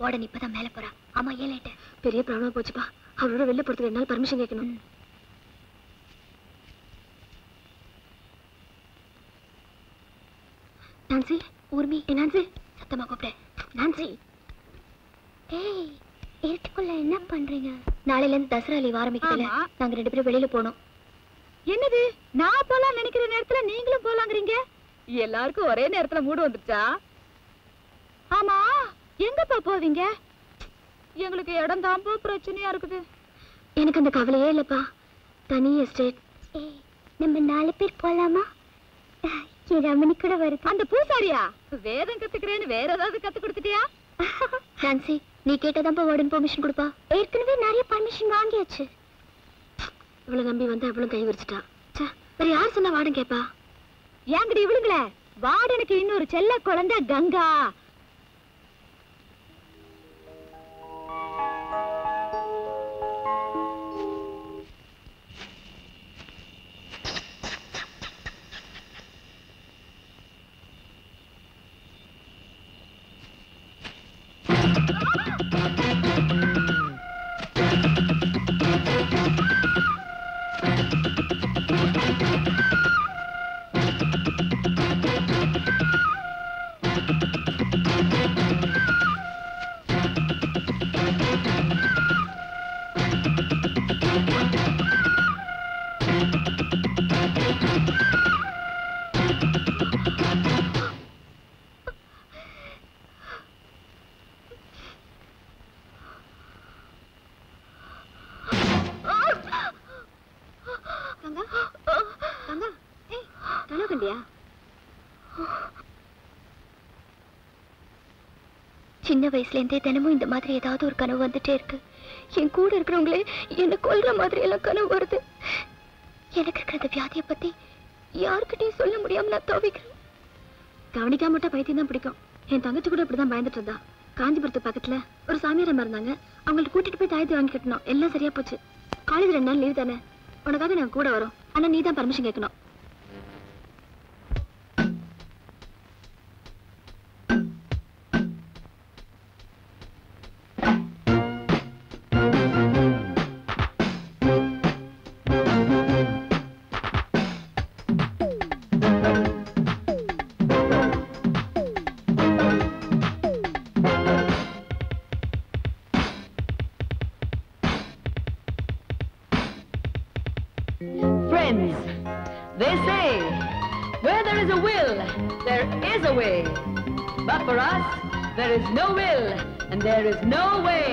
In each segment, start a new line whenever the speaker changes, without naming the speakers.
Warden இப்பதான் மேல போறா ஆமா ஏன் லேட்டு
பெரிய ப்ராப்ளம் போச்சுப்பா அவரோட வெளில போறதுக்கு ரெண்டு நாள் பர்மிஷன் கேட்கணும் நான்சி ஊர்மி ஏ நான்சி சத்தமா கூப்பிடு நான்சி
ஏய் இருட்டுக்குள்ள என்ன பண்றீங்க நாளையில இருந்து தசரா லீவ் ஆரம்பிக்கல நாங்க ரெண்டு பேரும் வெளியில போனோம்
என்னது நான் போலாம் நினைக்கிற நேரத்துல நீங்களும் போலாங்கிறீங்க எல்லாருக்கும் ஒரே நேரத்துல மூடு வந்துருச்சா ஆமா எங்கப்பா போவீங்க எங்களுக்கு இடம் தான்ப்பா பிரச்சனையா இருக்குது
எனக்கு அந்த கவலையே இல்லப்பா தனி எஸ்டேட்
ஏய் நம்ம நாலு பேர் போலாமா என் ரமணி கூட வருது
அந்த பூசாரியா வேதம் கத்துக்கிறேன்னு வேற ஏதாவது கத்து கொடுத்துட்டியா
நான்சி நீ கேட்டதான்ப்பா வார்டன் பெர்மிஷன் கொடுப்பா ஏற்கனவே நிறைய பர்மிஷன் வாங்கியாச்சு
இவளை நம்பி வந்து அவளும் கை விரிச்சிட்டா ச்சே வேற யார் சொன்னா வாடும் கேப்பா
ஏங்கடி இவளுங்களே வார்டனுக்கு இன்னொரு செல்ல குழந்தை கங்கா
கங்கா கங்கா ஏய் கனவு கண்டியா
சின்ன வயசுல இருந்தே தினமும் இந்த மாதிரி ஏதாவது ஒரு கனவு வந்துட்டே இருக்கு என் கூட இருக்கிறவங்களே என்ன கொல்ற மாதிரி எல்லாம் கனவு வருது எனக்கு இருக்கிற இந்த வியாதியை பத்தி யாருக்கிட்டையும் சொல்ல முடியாம நான் தவிக்கிறேன்
கவனிக்காம மட்டும் பைத்தியம் தான் பிடிக்கும் என் தங்கச்சி கூட இப்படிதான் பயந்துட்டு இருந்தா காஞ்சிபுரத்து பக்கத்துல ஒரு சாமியார் அம்மா இருந்தாங்க அவங்கள்ட்ட கூட்டிட்டு போய் தாயத்தை வாங்கி கட்டணும் எல்லாம் சரியா போச்சு காலேஜ் ரெண்டு நாள் லீவ் தானே உனக்காக நான் கூட வரோம் ஆனா நீ தான் பர்மிஷன் கேட்கணும்
Friends, they say, where there is a will, there is a way. But for us, there is no will, and there is no way.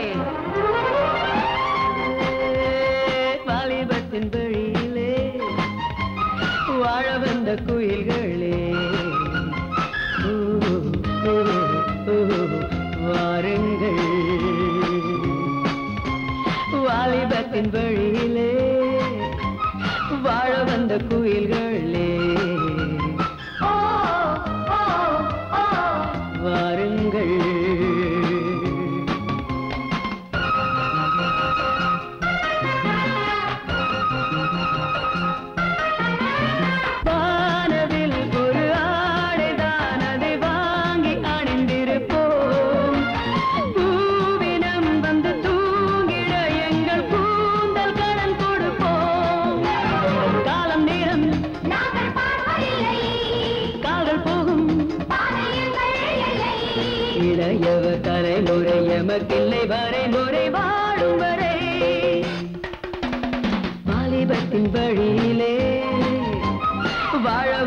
வாலிபத்தின் வழியிலே வாழ வந்த குயில்களே ஊ, ஊ, ஊ, வாருங்கள் வாலிபத்தின் வழியிலே வாழ வந்த குயில்களே வாருங்கள் வானவில் ஒரு ஆடைதான் அதை வாங்கி அணிந்திருப்போம் பூவினம் வந்து தூங்கிட எங்கள் கூந்தல் கடன் கொடுப்போம் காலம் நேரம் காதல் போகும் இளையவர் தலைமுறை எமக்கில்லை வரைமுறை வாழும் வரை வாலிபத்தின் வழியிலே வாழ